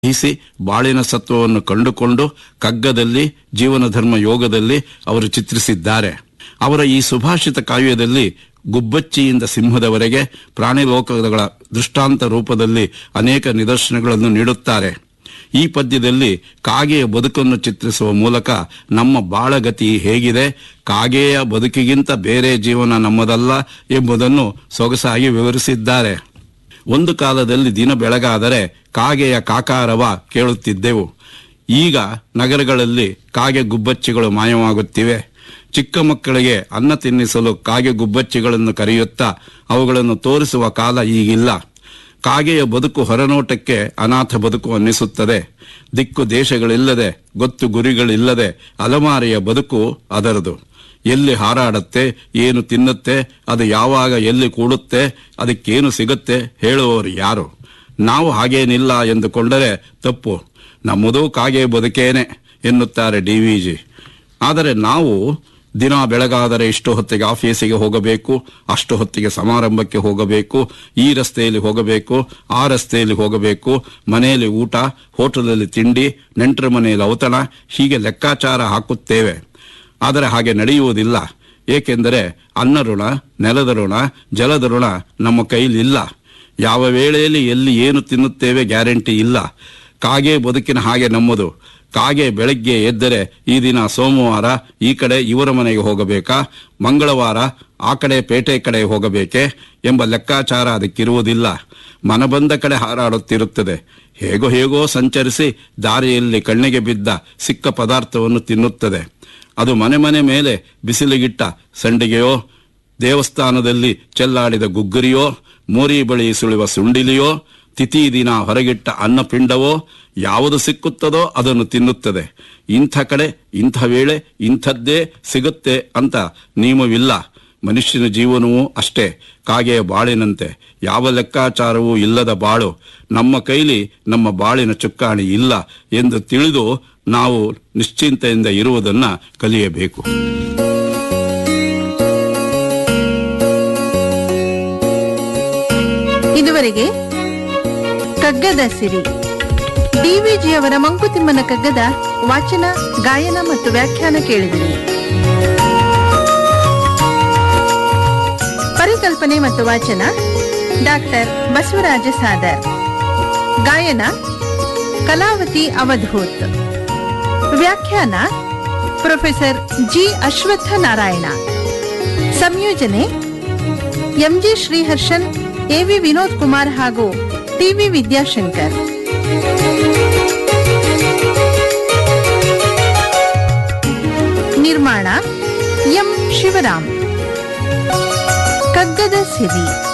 ಗ್ರಹಿಸಿ ಬಾಳಿನ ಸತ್ವವನ್ನು ಕಂಡುಕೊಂಡು ಕಗ್ಗದಲ್ಲಿ ಜೀವನ ಧರ್ಮ ಯೋಗದಲ್ಲಿ ಅವರು ಚಿತ್ರಿಸಿದ್ದಾರೆ ಅವರ ಈ ಸುಭಾಷಿತ ಕಾವ್ಯದಲ್ಲಿ ಗುಬ್ಬಚ್ಚಿಯಿಂದ ಸಿಂಹದವರೆಗೆ ಪ್ರಾಣಿ ಲೋಕಗಳ ದೃಷ್ಟಾಂತ ರೂಪದಲ್ಲಿ ಅನೇಕ ನಿದರ್ಶನಗಳನ್ನು ನೀಡುತ್ತಾರೆ ಈ ಪದ್ಯದಲ್ಲಿ ಕಾಗೆಯ ಬದುಕನ್ನು ಚಿತ್ರಿಸುವ ಮೂಲಕ ನಮ್ಮ ಬಾಳಗತಿ ಹೇಗಿದೆ ಕಾಗೆಯ ಬದುಕಿಗಿಂತ ಬೇರೆ ಜೀವನ ನಮ್ಮದಲ್ಲ ಎಂಬುದನ್ನು ಸೊಗಸಾಗಿ ವಿವರಿಸಿದ್ದಾರೆ ಒಂದು ಕಾಲದಲ್ಲಿ ದಿನ ಬೆಳಗಾದರೆ ಕಾಗೆಯ ಕಾಕಾರವ ಕೇಳುತ್ತಿದ್ದೆವು ಈಗ ನಗರಗಳಲ್ಲಿ ಕಾಗೆ ಗುಬ್ಬಚ್ಚಿಗಳು ಮಾಯವಾಗುತ್ತಿವೆ ಚಿಕ್ಕ ಮಕ್ಕಳಿಗೆ ಅನ್ನ ತಿನ್ನಿಸಲು ಕಾಗೆ ಗುಬ್ಬಚ್ಚಿಗಳನ್ನು ಕರೆಯುತ್ತಾ ಅವುಗಳನ್ನು ತೋರಿಸುವ ಕಾಲ ಈಗಿಲ್ಲ ಕಾಗೆಯ ಬದುಕು ಹೊರನೋಟಕ್ಕೆ ಅನಾಥ ಬದುಕು ಅನ್ನಿಸುತ್ತದೆ ದಿಕ್ಕು ದೇಶಗಳಿಲ್ಲದೆ ಗೊತ್ತು ಗುರಿಗಳಿಲ್ಲದೆ ಅಲಮಾರಿಯ ಬದುಕು ಅದರದು ಎಲ್ಲಿ ಹಾರಾಡುತ್ತೆ ಏನು ತಿನ್ನುತ್ತೆ ಅದು ಯಾವಾಗ ಎಲ್ಲಿ ಕೂಡುತ್ತೆ ಅದಕ್ಕೇನು ಸಿಗುತ್ತೆ ಹೇಳುವವರು ಯಾರು ನಾವು ಹಾಗೇನಿಲ್ಲ ಎಂದುಕೊಂಡರೆ ತಪ್ಪು ನಮ್ಮದು ಕಾಗೆ ಬದುಕೇನೆ ಎನ್ನುತ್ತಾರೆ ಡಿ ವಿ ಜಿ ಆದರೆ ನಾವು ದಿನ ಬೆಳಗಾದರೆ ಇಷ್ಟು ಹೊತ್ತಿಗೆ ಆಫೀಸಿಗೆ ಹೋಗಬೇಕು ಅಷ್ಟು ಹೊತ್ತಿಗೆ ಸಮಾರಂಭಕ್ಕೆ ಹೋಗಬೇಕು ಈ ರಸ್ತೆಯಲ್ಲಿ ಹೋಗಬೇಕು ಆ ರಸ್ತೆಯಲ್ಲಿ ಹೋಗಬೇಕು ಮನೆಯಲ್ಲಿ ಊಟ ಹೋಟೆಲಲ್ಲಿ ತಿಂಡಿ ನೆಂಟರ ಮನೆಯಲ್ಲಿ ಔತಣ ಹೀಗೆ ಲೆಕ್ಕಾಚಾರ ಹಾಕುತ್ತೇವೆ ಆದರೆ ಹಾಗೆ ನಡೆಯುವುದಿಲ್ಲ ಏಕೆಂದರೆ ಅನ್ನ ಋಣ ನೆಲದ ಋಣ ಜಲದ ಋಣ ನಮ್ಮ ಕೈಲಿಲ್ಲ ಯಾವ ವೇಳೆಯಲ್ಲಿ ಎಲ್ಲಿ ಏನು ತಿನ್ನುತ್ತೇವೆ ಗ್ಯಾರಂಟಿ ಇಲ್ಲ ಕಾಗೆ ಬದುಕಿನ ಹಾಗೆ ನಮ್ಮದು ಕಾಗೆ ಬೆಳಗ್ಗೆ ಎದ್ದರೆ ಈ ದಿನ ಸೋಮವಾರ ಈ ಕಡೆ ಇವರ ಮನೆಗೆ ಹೋಗಬೇಕಾ ಮಂಗಳವಾರ ಆ ಕಡೆ ಪೇಟೆ ಕಡೆ ಹೋಗಬೇಕೆ ಎಂಬ ಲೆಕ್ಕಾಚಾರ ಅದಕ್ಕಿರುವುದಿಲ್ಲ ಮನ ಬಂದ ಕಡೆ ಹಾರಾಡುತ್ತಿರುತ್ತದೆ ಹೇಗೋ ಹೇಗೋ ಸಂಚರಿಸಿ ದಾರಿಯಲ್ಲಿ ಕಣ್ಣಿಗೆ ಬಿದ್ದ ಸಿಕ್ಕ ಪದಾರ್ಥವನ್ನು ತಿನ್ನುತ್ತದೆ ಅದು ಮನೆ ಮನೆ ಮೇಲೆ ಬಿಸಿಲಿಗಿಟ್ಟ ಸಂಡಿಗೆಯೋ ದೇವಸ್ಥಾನದಲ್ಲಿ ಚೆಲ್ಲಾಡಿದ ಗುಗ್ಗುರಿಯೋ ಮೋರಿ ಬಳಿ ಸುಳಿವ ಸುಂಡಿಲಿಯೋ ತಿಥಿ ದಿನ ಹೊರಗಿಟ್ಟ ಅನ್ನಪಿಂಡವೋ ಯಾವುದು ಸಿಕ್ಕುತ್ತದೋ ಅದನ್ನು ತಿನ್ನುತ್ತದೆ ಇಂಥ ಕಡೆ ಇಂಥ ವೇಳೆ ಇಂಥದ್ದೇ ಸಿಗುತ್ತೆ ಅಂತ ನಿಯಮವಿಲ್ಲ ಮನುಷ್ಯನ ಜೀವನವೂ ಅಷ್ಟೇ ಕಾಗೆಯ ಬಾಳಿನಂತೆ ಯಾವ ಲೆಕ್ಕಾಚಾರವೂ ಇಲ್ಲದ ಬಾಳು ನಮ್ಮ ಕೈಲಿ ನಮ್ಮ ಬಾಳಿನ ಚುಕ್ಕಾಣಿ ಇಲ್ಲ ಎಂದು ತಿಳಿದು ನಾವು ನಿಶ್ಚಿಂತೆಯಿಂದ ಇರುವುದನ್ನ ಕಲಿಯಬೇಕು ಇದುವರೆಗೆ ಕಗ್ಗದ ಸಿರಿ ಡಿವಿಜಿಯವರ ಮಂಕುತಿಮ್ಮನ ಕಗ್ಗದ ವಾಚನ ಗಾಯನ ಮತ್ತು ವ್ಯಾಖ್ಯಾನ ಕೇಳಿದಿರಿ ಪರಿಕಲ್ಪನೆ ಮತ್ತು ವಾಚನ ಡಾಕ್ಟರ್ ಬಸವರಾಜ ಸಾದರ್ ಗಾಯನ ಕಲಾವತಿ ಅವಧೂತ್ ವ್ಯಾಖ್ಯಾನ ಪ್ರೊಫೆಸರ್ ಜಿ ಅಶ್ವತ್ಥ ನಾರಾಯಣ ಸಂಯೋಜನೆ ಎಂಜಿ ಶ್ರೀಹರ್ಷನ್ ಎವಿ ವಿನೋದ್ ಕುಮಾರ್ ಹಾಗೂ ಟಿವಿ ವಿದ್ಯಾಶಂಕರ್ ನಿರ್ಮಾಣ ಎಂ ಶಿವರಾಮ್ ಕಗ್ಗದ ಸಿರಿ